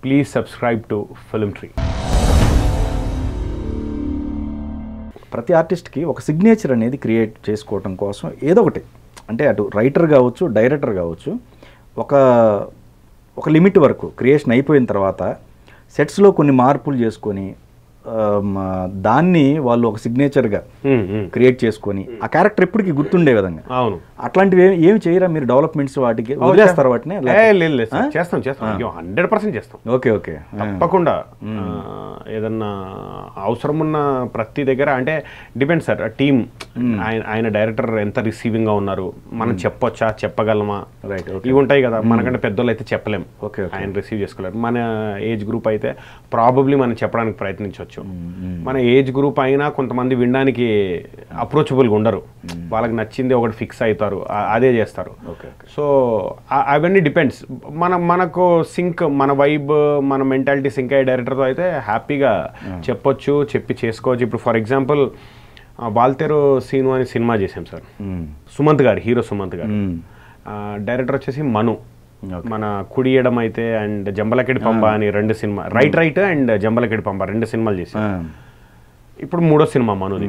Please subscribe to film tree ప్రతి ఆర్టిస్ట్కి ఒక సిగ్నేచర్ అనేది క్రియేట్ చేసుకోవటం కోసం ఏదో ఒకటి అంటే అటు రైటర్ కావచ్చు డైరెక్టర్ కావచ్చు ఒక ఒక లిమిట్ వరకు క్రియేషన్ అయిపోయిన తర్వాత సెట్స్లో కొన్ని మార్పులు చేసుకొని ఆ, మ, దాన్ని వాళ్ళు ఒక సిగ్నేచర్గా క్రియేట్ చేసుకొని ఆ క్యారెక్టర్ ఎప్పటికీ గుర్తుండే విధంగా అవును అట్లాంటివి ఏమి ఏమి చేయరా మీరు డెవలప్మెంట్స్ వాటికి వదిలేస్తారు వాటిని ఏ, లేదు లేదు సార్. చేస్తాం చేస్తాం అయ్యో హండ్రెడ్ పర్సెంట్ చేస్తాం ఓకే ఓకే తప్పకుండా ఆ, ఏదన్నా అవసరం ఉన్న ప్రతి దగ్గర అంటే డిపెండ్ సార్ టీమ్ ఆయన ఆయన డైరెక్టర్ ఎంత రిసీవింగ్ గా ఉన్నారు మనం చెప్పొచ్చా చెప్పగలమా రైట్ ఓకే ఇవి ఉంటాయి కదా మనకంటే పెద్దోళ్ళు అయితే చెప్పలేం ఓకే ఓకే ఆయన రిసీవ్ చేసుకోలేరు మన ఏజ్ గ్రూప్ అయితే ప్రాబబ్లీ మనం చెప్పడానికి ప్రయత్నించవచ్చు మన ఏజ్ గ్రూప్ అయినా కొంతమంది వినడానికి అప్రోచబుల్గా ఉండరు వాళ్ళకి నచ్చింది ఒకటి ఫిక్స్ అవుతారు ఆ- అదే చేస్తారు ఓకే ఓకే సో ఆ- అవన్నీ డిపెండ్స్ మన మనకు సింక్ మన వైబ్ మన మెంటాలిటీ సింక్ అయ్యే డైరెక్టర్తో అయితే హ్యాపీగా చెప్పొచ్చు చెప్పి చేసుకోవచ్చు ఇప్పుడు ఫర్ ఎగ్జాంపుల్ వాల్తేరు సీను అని సినిమా చేసాం సార్ సుమంత్ గారు హీరో సుమంత్ గారు డైరెక్టర్ వచ్చేసి మను మన కుడియడం అయితే అండ్ జంబలకెడి పంబ అని రెండు సినిమా right right and Jambalakidi Pamba రెండు సినిమాలు చేసాం ఇప్పుడు మూడో సినిమా మనుది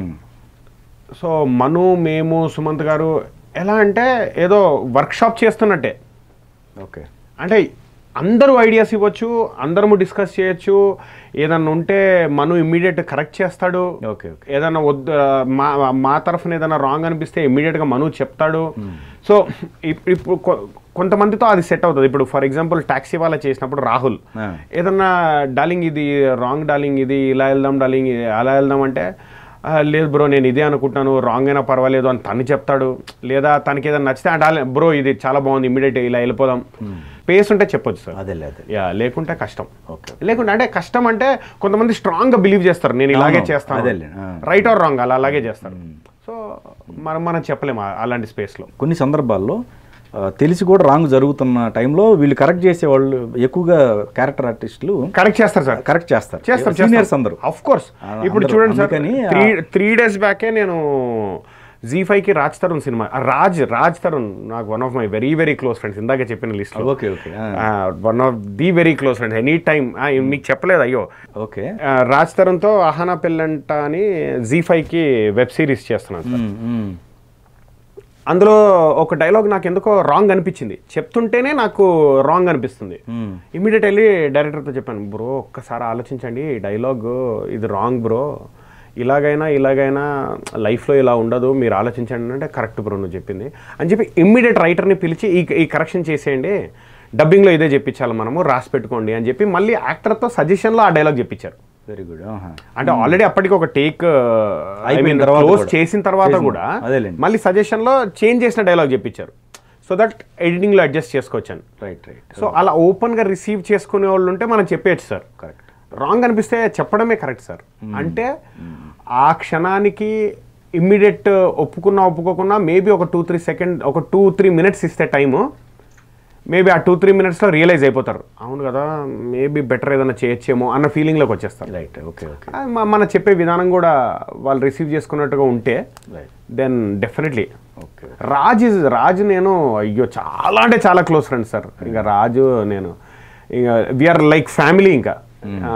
సో మను మేము సుమంత్ గారు ఎలా అంటే ఏదో వర్క్షాప్ చేస్తున్నట్టే ఓకే అంటే అందరూ ఐడియాస్ ఇవ్వచ్చు అందరము డిస్కస్ చేయొచ్చు ఏదన్నా ఉంటే మను ఇమ్మీడియట్ కరెక్ట్ చేస్తాడు ఓకే ఓకే ఏదన్నా వద్దు మా మా తరఫున ఏదైనా రాంగ్ అనిపిస్తే ఇమ్మీడియట్గా మను చెప్తాడు సో ఇప్- ఇప్పుడు కొ- కొంతమందితో అది సెట్ అవుతుంది ఇప్పుడు ఫర్ ఎగ్జాంపుల్ టాక్సీ వాళ్ళ చేసినప్పుడు రాహుల్ ఆ. ఏదన్నా డార్లింగ్ ఇది రాంగ్ డార్లింగ్ ఇది ఇలా వెళ్దాం డార్లింగ్ ఇది అలా వెళ్దాం అంటే "ఆ, లేదు బ్రో నేను ఇదే అనుకుంటాను రాంగ్ అయినా పర్వాలేదు అని తను చెప్తాడు లేదా తనకి ఏదైనా నచ్చితే ఆ డార్లింగ్ బ్రో ఇది చాలా బాగుంది ఇమ్మీడియట్ ఇలా వెళ్ళిపోదాం పేస్ ఉంటే చెప్పొచ్చు సార్ అదేలే అదే యా లేకుంటే కష్టం ఓకే లేకుంటే అంటే కష్టం అంటే కొంతమంది స్ట్రాంగ్ గా బిలీవ్ చేస్తారు నేను ఇలాగే అవును, చేస్తాను అదేలే, ఆ. రైట్ ఆర్ రాంగ్ అలా అలాగే చేస్తారు సో మనం మనం చెప్పలేము ఆ- అలాంటి స్పేస్ లో కొన్ని సందర్భాల్లో ఆ, తెలిసి కూడా రాంగ్ జరుగుతున్న టైంలో వీళ్ళు కరెక్ట్ చేసేవాళ్ళు ఎక్కువగా క్యారెక్టర్ ఆర్టిస్టులు కరెక్ట్ చేస్తారు సార్ కరెక్ట్ చేస్తారు చేస్తాం సీనియర్స్ అందరూ ఆఫ్ కోర్స్ ఆ, ఇప్పుడు అందరూ. చూడండి సార్ అందుకని ఆ- త్రీ త్రీ డేస్ బ్యాకే నేను జీ కి రాజ్ తరుణ్ సినిమా ఆ, రాజ్ రాజ్ తరుణ్ నాకు one of my very very close friends ఇందాకే చెప్పిన list okay okay one of the very close friends any time మీకు చెప్పలేదు అయ్యో ఓకే ఆ, రాజ్ తరుణ్తో అహానా పెళ్ళంట అని జీ కి వెబ్ సిరీస్ చేస్తున్నాను సార్ ఉమ్, ఉమ్. అందులో ఒక డైలాగ్ నాకు ఎందుకో రాంగ్ అనిపించింది చెప్తుంటేనే నాకు రాంగ్ అనిపిస్తుంది ఉమ్. ఇమీడియట్ వెళ్ళి డైరెక్టర్తో చెప్పాను బ్రో ఒక్కసారి ఆలోచించండి డైలాగ్ ఇది రాంగ్ బ్రో ఇలాగైనా ఇలాగైనా లైఫ్లో ఇలా ఉండదు మీరు ఆలోచించండి అంటే కరెక్ట్ బ్రో నువ్వు చెప్పింది అని చెప్పి ఇమ్మీడియట్ రైటర్ని పిలిచి ఈ ఈ కరెక్షన్ చేసేయండి డబ్బింగ్లో ఇదే చెప్పించాలి మనము రాసి పెట్టుకోండి అని చెప్పి మళ్ళీ యాక్టర్తో సజెషన్లో ఆ డైలాగ్ చెప్పించారు వెరీ గుడ్ అంటే ఆల్రెడీ అప్పటికి ఒక టేక్ అయిపోయిన తర్వాత క్లోజ్ కూడా. చేసిన తర్వాత చేసిన- కూడా అదేలేండి. మళ్ళీ సజెషన్ లో చేంజ్ చేసిన డైలాగ్ చెప్పించారు సో దట్ ఎడిటింగ్ లో అడ్జస్ట్ చేసుకోవచ్చాను రైట్ రైట్ సో అలా ఓపెన్ గా రిసీవ్ చేసుకునే వాళ్ళు ఉంటే మనం చెప్పేయచ్చు సార్ కరెక్ట్ రాంగ్ అనిపిస్తే చెప్పడమే కరెక్ట్ సార్ అంటే ఆ క్షణానికి ఇమ్మీడియట్ ఒప్పుకున్నా ఒప్పుకోకున్నా మేబీ ఒక టూ త్రీ సెకండ్ ఒక టూ త్రీ మినిట్స్ ఇస్తే టైము మేబీ ఆ టూ త్రీ మినిట్స్లో రియలైజ్ అయిపోతారు అవును కదా మేబీ బెటర్ ఏదైనా చేయొచ్చేమో అన్న ఫీలింగ్లోకి వచ్చేస్తారు రైట్ ఓకే ఓకే ఆ, మ- మన చెప్పే విధానం కూడా వాళ్ళు రిసీవ్ చేసుకున్నట్టుగా ఉంటే right then definitely okay Raj is Raju నేను అయ్యో చాలా అంటే చాలా క్లోజ్ ఫ్రెండ్స్ సార్ ఇంకా రాజు నేను ఇక విఆర్ లైక్ ఫ్యామిలీ ఇంకా ఆ,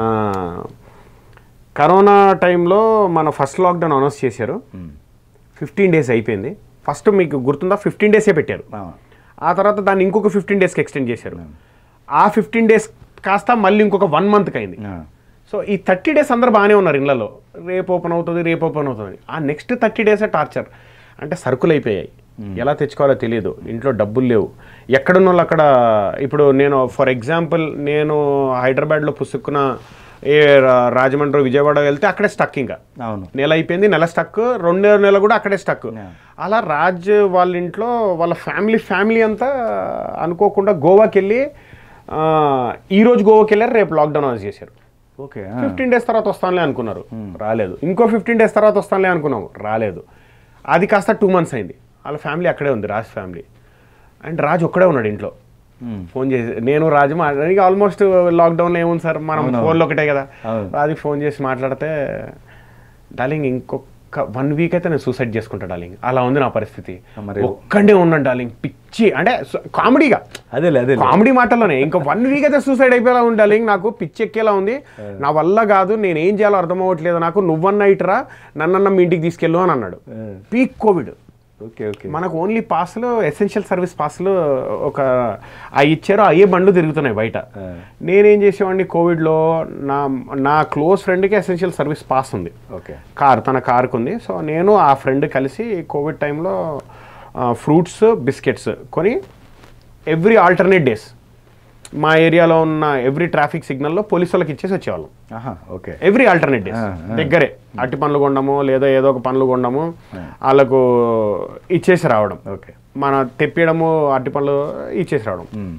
కరోనా టైంలో మన ఫస్ట్ లాక్డౌన్ అనౌన్స్ చేశారు ఫిఫ్టీన్ డేస్ అయిపోయింది ఫస్ట్ మీకు గుర్తుందా ఫిఫ్టీన్ డేసే పెట్టారు ఆ తర్వాత దాన్ని ఇంకొక ఫిఫ్టీన్ డేస్కి ఎక్స్టెండ్ చేశారు ఆ ఫిఫ్టీన్ డేస్ కాస్త మళ్ళీ ఇంకొక వన్ మంత్కి అయింది సో ఈ థర్టీ డేస్ అందరు బాగానే ఉన్నారు ఇళ్లలో రేపు ఓపెన్ అవుతుంది రేపు ఓపెన్ అవుతుంది ఆ నెక్స్ట్ థర్టీ డేసే టార్చర్ అంటే సరుకులు అయిపోయాయి ఎలా తెచ్చుకోవాలో తెలియదు ఇంట్లో డబ్బులు లేవు ఎక్కడున్న వాళ్ళు అక్కడ ఇప్పుడు నేను ఫర్ ఎగ్జాంపుల్ నేను హైదరాబాద్లో పుసుక్కున ఏ రా- రాజమండ్రి విజయవాడ వెళ్తే అక్కడే స్టక్ ఇంకా అవును నెల అయిపోయింది నెల స్టక్ రెండో నెల కూడా అక్కడే స్టక్ Yeah. అలా రాజ్ వాళ్ళ ఇంట్లో వాళ్ళ ఫ్యామిలీ ఫ్యామిలీ అంతా అనుకోకుండా గోవాకి వెళ్ళి ఆ, ఈ రోజు గోవాకి వెళ్ళారు రేపు లాక్డౌన్ అనౌన్స్ చేశారు ఓకే ఫిఫ్టీన్ డేస్ తర్వాత వస్తానులే అనుకున్నారు రాలేదు ఇంకో ఫిఫ్టీన్ డేస్ తర్వాత వస్తానులే అనుకున్నాము రాలేదు అది కాస్త టూ మంత్స్ అయింది వాళ్ళ ఫ్యామిలీ అక్కడే ఉంది రాజ్ ఫ్యామిలీ అండ్ రాజ్ ఒక్కడే ఉన్నాడు ఇంట్లో ఫోన్ చేసి నేను రాజు మాట్లాడి ఆల్మోస్ట్ లాక్డౌన్లో ఏముంది సార్ మనం అవునవును. ఫోన్లో ఒకటే కదా అవును. రాజుకి ఫోన్ చేసి మాట్లాడితే డార్లింగ్ ఇంకొక ఒక్క వన్ వీక్ అయితే నేను సూసైడ్ చేసుకుంటా డార్లింగ్ అలా ఉంది నా పరిస్థితి మరి- ఒక్కడే ఉన్నాను డార్లింగ్ పిచ్చి అంటే సు- కామెడీగా అదేలే అదే కామెడీ మాటల్లోనే ఇంకా వన్ వీక్ అయితే సూసైడ్ అయిపోయేలా ఉండాలి నాకు పిచ్చి ఎక్కేలా ఉంది నా వల్ల కాదు నేను ఏం చేయాలో అర్థం అవ్వట్లేదు నాకు నువ్వన్న ఇటురా నన్నన్న మీ ఇంటికి తీసుకెళ్ళు అని అన్నాడు పీక్ కోవిడ్ ఓకే ఓకే మనకు ఓన్లీ పాస్లు ఎసెన్షియల్ సర్వీస్ పాస్లు ఒక అవి ఇచ్చారు అయ్యే బండ్లు తిరుగుతున్నాయి బయట నేనేం చేసేవాడిని కోవిడ్లో నా నా క్లోజ్ ఫ్రెండ్కి ఎసెన్షియల్ సర్వీస్ పాస్ ఉంది ఓకే కార్ తన కార్కు ఉంది సో నేను ఆ ఫ్రెండ్ కలిసి కోవిడ్ టైంలో ఫ్రూట్స్ బిస్కెట్స్ కొని ఎవ్రీ ఆల్టర్నేట్ డేస్ మా ఏరియాలో ఉన్న ఎవ్రీ ట్రాఫిక్ సిగ్నల్లో పోలీసు వాళ్ళకి ఇచ్చేసి వచ్చేవాళ్ళం ఆహా ఓకే ఎవ్రీ ఆల్టర్నేట్ డేస్ ఆ, ఆ. దగ్గరే అట్టి పనులు కొండము లేదా ఏదో ఒక పనులు కొండము వాళ్ళకు ఇచ్చేసి రావడం ఓకే మన తెప్పియడము అట్టి పనులు ఇచ్చేసి రావడం మ్మ్.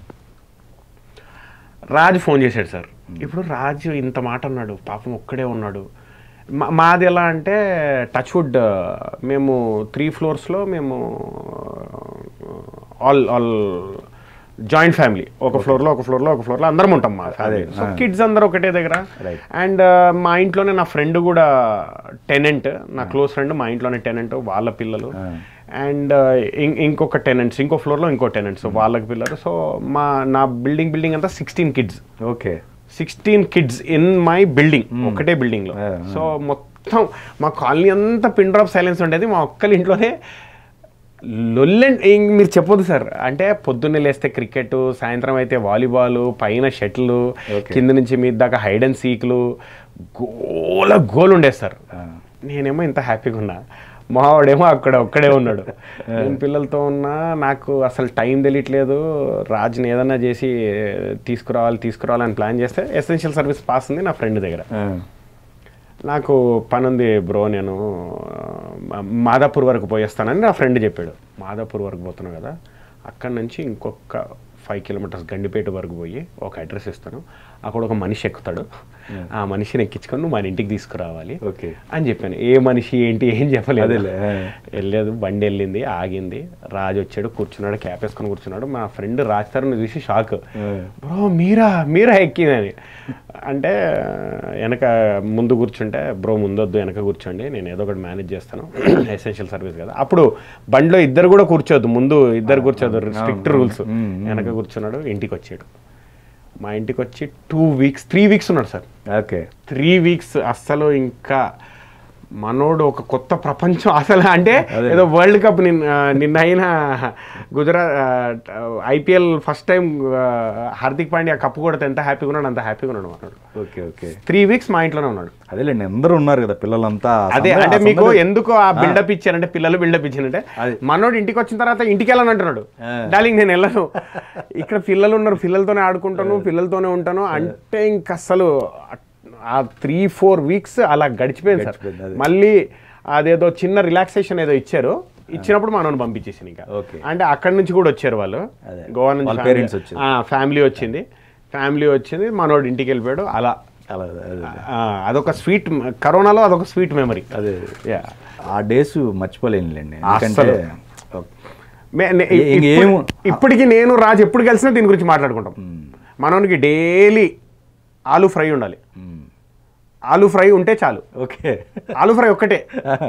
రాజు ఫోన్ చేశాడు సార్ ఇప్పుడు రాజు ఇంత మాట అన్నాడు పాపం ఒక్కడే ఉన్నాడు మా- మాది ఎలా అంటే టచ్ వుడ్ మేము త్రీ ఫ్లోర్స్లో మేము ఆల్ ఆల్ జాయింట్ ఫ్యామిలీ ఒక ఫ్లోర్లో ఒక ఫ్లోర్లో ఒక ఫ్లోర్లో అందరం ఉంటాం మా అదే, సో ఆ. కిడ్స్ అందరు ఒకటే దగ్గర Right. అండ్ మా ఇంట్లోనే నా ఫ్రెండ్ కూడా టెనెంట్ నా క్లోజ్ ఫ్రెండ్ మా ఇంట్లోనే టెనెంట్ వాళ్ళ పిల్లలు ఆ. అండ్ ఇంకొక టెనెంట్స్ ఇంకో ఫ్లోర్లో ఇంకో టెనెంట్స్ వాళ్ళకి పిల్లలు సో మా నా బిల్డింగ్ బిల్డింగ్ అంతా sixteen kids okay sixteen kids in my building ఒకటే బిల్డింగ్ లో ఆ, సో మొత్తం మా కాలనీ అంతా పిన్ డ్రాప్ సైలెన్స్ ఉండేది మా ఒక్కరి ఇంట్లోనే లొల్లెన్ ఇంక మీరు చెప్పొద్దు సార్ అంటే పొద్దున్నే లేస్తే క్రికెట్ సాయంత్రం అయితే వాలీబాల్ పైన షటిల్ Okay. కింద నుంచి మీద దాకా హైడ్ అండ్ సీక్లు గోల గోల్ ఉండేది సార్ ఆ. నేనేమో ఇంత హ్యాపీగా ఉన్నా మావాడేమో అక్కడ ఒక్కడే ఉన్నాడు నేను పిల్లలతో ఉన్నా నాకు అసలు టైం తెలియట్లేదు రాజుని ఏదన్నా చేసి తీసుకురావాలి తీసుకురావాలని ప్లాన్ చేస్తే ఎసెన్షియల్ సర్వీస్ పాస్ ఉంది నా ఫ్రెండ్ దగ్గర ఆ. నాకు పని ఉంది బ్రో నేను ఆ, మాదాపూర్ వరకు పోయేస్తానని నా ఫ్రెండ్ చెప్పాడు మాదాపూర్ వరకు పోతున్నావు కదా అక్కడ నుంచి ఇంకొక ఫైవ్ కిలోమీటర్స్ గండిపేట వరకు పోయి ఒక అడ్రస్ ఇస్తాను అక్కడ ఒక మనిషి ఎక్కుతాడు ఆ మనిషిని ఎక్కించుకొని నువ్వు మన ఇంటికి తీసుకురావాలి ఓకే అని చెప్పాను ఏ మనిషి ఏంటి ఏం చెప్పలేదు అదేలే. వెళ్ళలేదు బండి వెళ్ళింది ఆగింది రాజు వచ్చాడు కూర్చున్నాడు క్యాప్ వేసుకొని కూర్చున్నాడు మా ఫ్రెండ్ రాజ్ తరుణ్ చూసి షాక్ బ్రో మీరా మీరా ఎక్కిందని అంటే వెనక ముందు కూర్చుంటే బ్రో ముందొద్దు వెనక కూర్చోండి నేను ఏదో ఒకటి మేనేజ్ చేస్తాను ఎసెన్షియల్ సర్వీస్ కదా అప్పుడు బండిలో ఇద్దరు కూడా కూర్చోద్దు ముందు ఇద్దరు కూర్చోద్దు స్ట్రిక్ట్ రూల్స్ వెనక కూర్చున్నాడు ఇంటికి వచ్చాడు మా ఇంటికి వచ్చి టూ వీక్స్ త్రీ వీక్స్ ఉన్నాడు సార్ ఓకే త్రీ వీక్స్ అస్సలు ఇంకా మనోడు ఒక కొత్త ప్రపంచం అసలు అంటే అదే. ఏదో వరల్డ్ కప్ నిన్న నిన్న అయిన Gujarat IPL first time Hardik Pandya cup కొడితే ఎంత హ్యాపీగా ఉన్నాడు అంత హ్యాపీగా ఉన్నాడు మనోడు ఓకే ఓకే త్రీ వీక్స్ మా ఇంట్లోనే ఉన్నాడు అదేలేండి అందరూ ఉన్నారు కదా పిల్లలంతా ఆ అదే సందడి- అంటే ఆ మీకు సందడి- ఎందుకు ఆ బిల్డప్ ఇచ్చారంటే పిల్లలు బిల్డప్ ఇచ్చారంటే అది. మనోడు ఇంటికి వచ్చిన తర్వాత ఇంటికి వెళ్ళని అంటున్నాడు ఆ. డార్లింగ్ నేను వెళ్ళను ఇక్కడ పిల్లలు ఉన్నారు పిల్లలతోనే ఆడుకుంటాను పిల్లలతోనే ఉంటాను అంటే ఇంక అసలు ఆ త్రీ ఫోర్ వీక్స్ అలా గడిచిపోయింది సార్ గడిచిపోయింది, అదే. మళ్ళీ అదేదో చిన్న రిలాక్సేషన్ ఏదో ఇచ్చారు ఇచ్చినప్పుడు మనోని పంపించేసింది ఇంకా Okay. అంటే అక్కడి నుంచి కూడా వచ్చారు వాళ్ళు అదే. గోవా వాళ్ళ నుంచి parents వచ్చారు. ఫ్యామిలీ వచ్చింది ఫ్యామిలీ వచ్చింది మనోడు ఇంటికి వెళ్ళిపోయాడు అలా అలా అదే ఆ, అదొక స్వీట్ కరోనాలో అదొక స్వీట్ మెమరీ అదే యా ఆ డేస్ మర్చిపోలేనులేండి ఎందుకంటే అస్సలు. మే- నే- ఏ- ఇప్పుడు- ఏమో- ఇప్పటికి నేను రాజు ఎప్పుడు కలిసినా దీని గురించి మాట్లాడుకుంటాం మనోనికి డైలీ ఆలు ఫ్రై ఉండాలి మ్మ్. ఆలు ఫ్రై ఉంటే చాలు ఓకే ఆలు ఫ్రై ఒక్కటే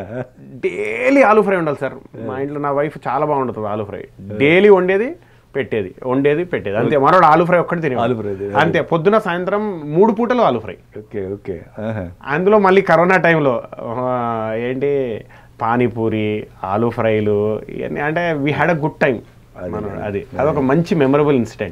డైలీ ఆలు ఫ్రై ఉండాలి సార్ మా ఇంట్లో నా వైఫ్ చాలా బాగుంటుంది ఆలు ఫ్రై డైలీ వండేది పెట్టేది వండేది పెట్టేది అంతే మనోడు ఆలు ఫ్రై ఒక్కటి తినే ఆలు ఫ్రై తినే- అంతే పొద్దున సాయంత్రం మూడు పూటలు ఆలు ఫ్రై ఓకే ఓకే ఆహా. అందులో మళ్ళీ కరోనా టైంలో ఆ, ఏంటి పానీపూరి ఆలు ఫ్రైలు ఇవన్నీ అంటే we had a good time అది. మనం అది అదొక మంచి మెమరబుల్ ఇన్సిడెంట్